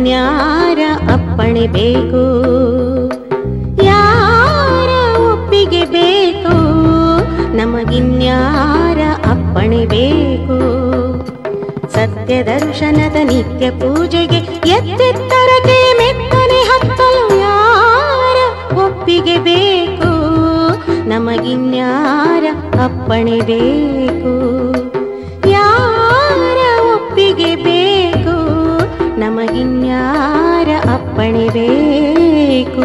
ನಮಗಿನ್ಯಾರ ಅಪ್ಪಣೆ ಬೇಕು ಯಾರ ಒಪ್ಪಿಗೆ ಬೇಕು ನಮಗಿನ್ಯಾರ ಅಪ್ಪಣೆ ಬೇಕು ಸತ್ಯ ದರ್ಶನದ ನಿತ್ಯ ಪೂಜೆಗೆ ಎತ್ತೆತ್ತರಕ್ಕೆ ಮೆತ್ತನೆ ಹತ್ತಲು ಯಾರ ಒಪ್ಪಿಗೆ ಬೇಕು ನಮಗಿನ್ಯಾರ ಅಪ್ಪಣೆ ಬೇಕು ಯಾರ ಒಪ್ಪಿಗೆ ಬೇಕು ನಮಗಿನ್ಯಾರ ಅಪ್ಪಣೆ ಬೇಕು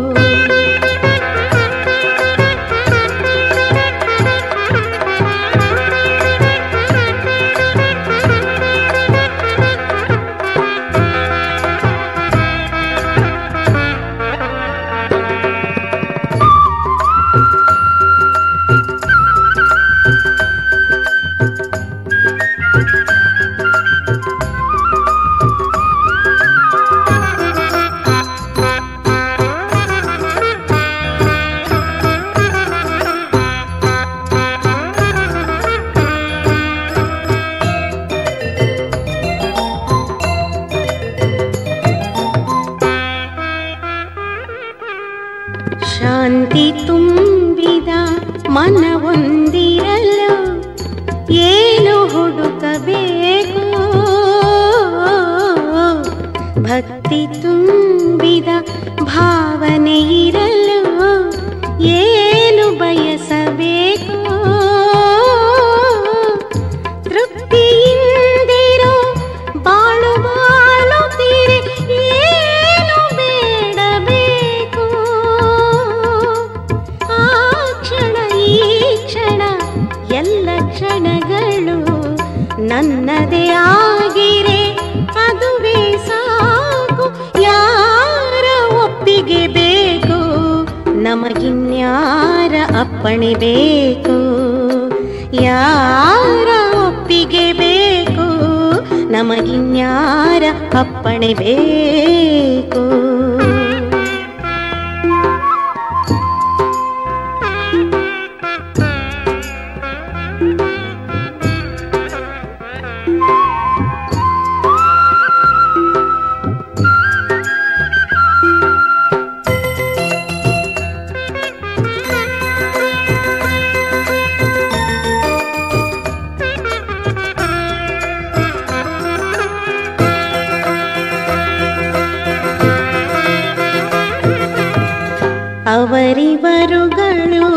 ಶಾಂತಿ ತುಂಬಿದ ಮನವೊಂದಿರಲು ಏನು ಹುಡುಕಬೇಕು ಭಕ್ತಿ ತುಂಬಿದ ಭಾವನೆ ಇರಲು ಏನು ಬಯಸಬೇಕು ತೃಪ್ತಿಯಿಂದಿರೋ ಬಾಳು ಬಾಳುತ್ತೀರಿ ಏನು ಬೇಡಬೇಕು ಆ ಕ್ಷಣ ಈ ಕ್ಷಣ ಎಲ್ಲ ಕ್ಷಣಗಳು ನನ್ನದೇ ಆಗಿರೆ ಅದುವೇ ಸಾಕು ಯಾರ ಒಪ್ಪಿಗೆ ಬೇಕು ನಮಗಿನ್ಯಾರ ಅಪ್ಪಣೆ ಬೇಕು ಯಾರ ಒಪ್ಪಿಗೆ ಬೇಕು ನಮಗಿನ್ಯಾರ ಅಪ್ಪಣೆ ಬೇಕು ಅವರಿವರುಗಳು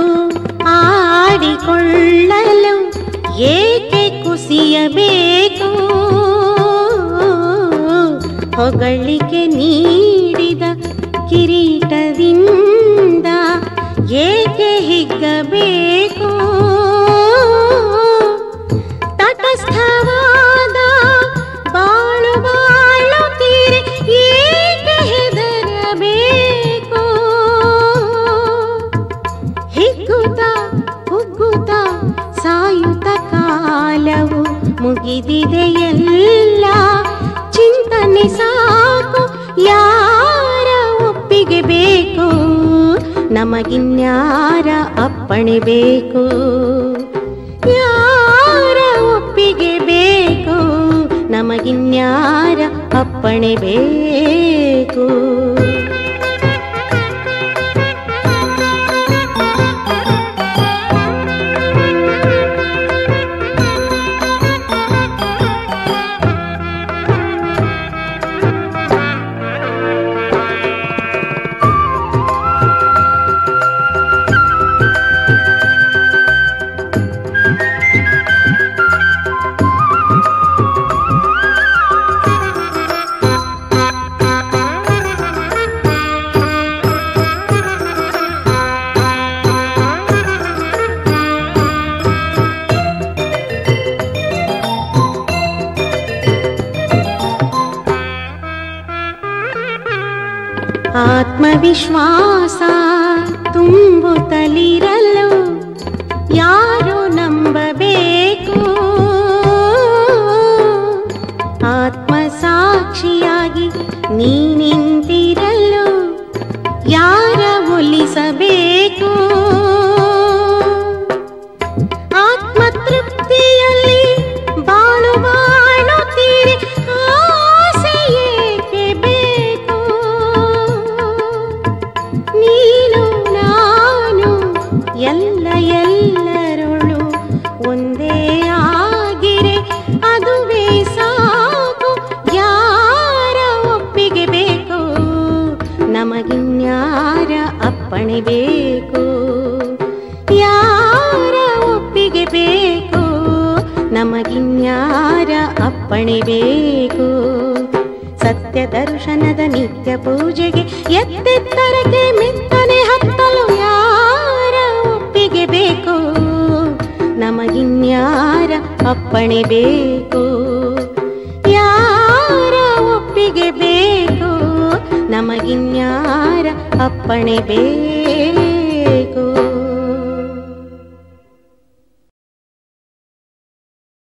ಆಡಿಕೊಳ್ಳಲು ಏಕೆ ಕುಸಿಯಬೇಕು ಹೊಗಳಿಕೆ ನೀಡಿದ ಕಿರೀಟದಿಂದ ಏಕೆ ಹಿಗ್ಗಬೇಕು ತಟಸ್ಥವಾದ ಬಾಳು ಬಾಳುತ್ತೀರಿ ಏಕೆ ಹೆದರಬೇಕು ಹಿಗ್ಗುತ್ತ ಕುಗ್ಗುತ್ತ ಸಾಯುತ್ತ ಕಾಲವು ಮುಗಿದಿದೆ ಎಲ್ಲ ಚಿಂತನೆ ಸಾಕು ಯಾರ ಒಪ್ಪಿಗೆ ಬೇಕು ನಮಗಿನ್ಯಾರ ಅಪ್ಪಣೆ ಬೇಕು ಯಾರ ಒಪ್ಪಿಗೆ ಬೇಕು ನಮಗಿನ್ಯಾರ ಅಪ್ಪಣೆ ಬೇಕು ಆತ್ಮವಿಶ್ವಾಸ ತುಂಬುತ್ತಲಿರಲು ಯಾರು ನಂಬಬೇಕು ಆತ್ಮ ಸಾಕ್ಷಿಯಾಗಿ ನೀ ನಿಂತಿರಲು ಯಾರ ಒಲಿಸಬೇಕು ಆತ್ಮತೃಪ್ತಿಯಲ್ಲಿ ಬಾಳು ಬಾಳುತ್ತೀರಿ ಆಸೆ ಏಕೆ ನಮಗಿನ್ಯಾರ ಅಪ್ಪಣೆ ಬೇಕು ಯಾರ ಒಪ್ಪಿಗೆ ಬೇಕು ನಮಗಿನ್ಯಾರ ಅಪ್ಪಣೆ ಬೇಕು ಸತ್ಯ ದರ್ಶನದ ನಿತ್ಯ ಪೂಜೆಗೆ ಎತ್ತೆತ್ತರಕ್ಕೆ ಮೆತ್ತನೆ ಹತ್ತಲು ಯಾರ ಒಪ್ಪಿಗೆ ಬೇಕು ನಮಗಿನ್ಯಾರ ಅಪ್ಪಣೆ ಬೇಕು ಯಾರ ಒಪ್ಪಿಗೆ ಬೇಕು ನಮಗಿನ್ಯಾರ ಅಪ್ಪಣೆ ಬೇಕು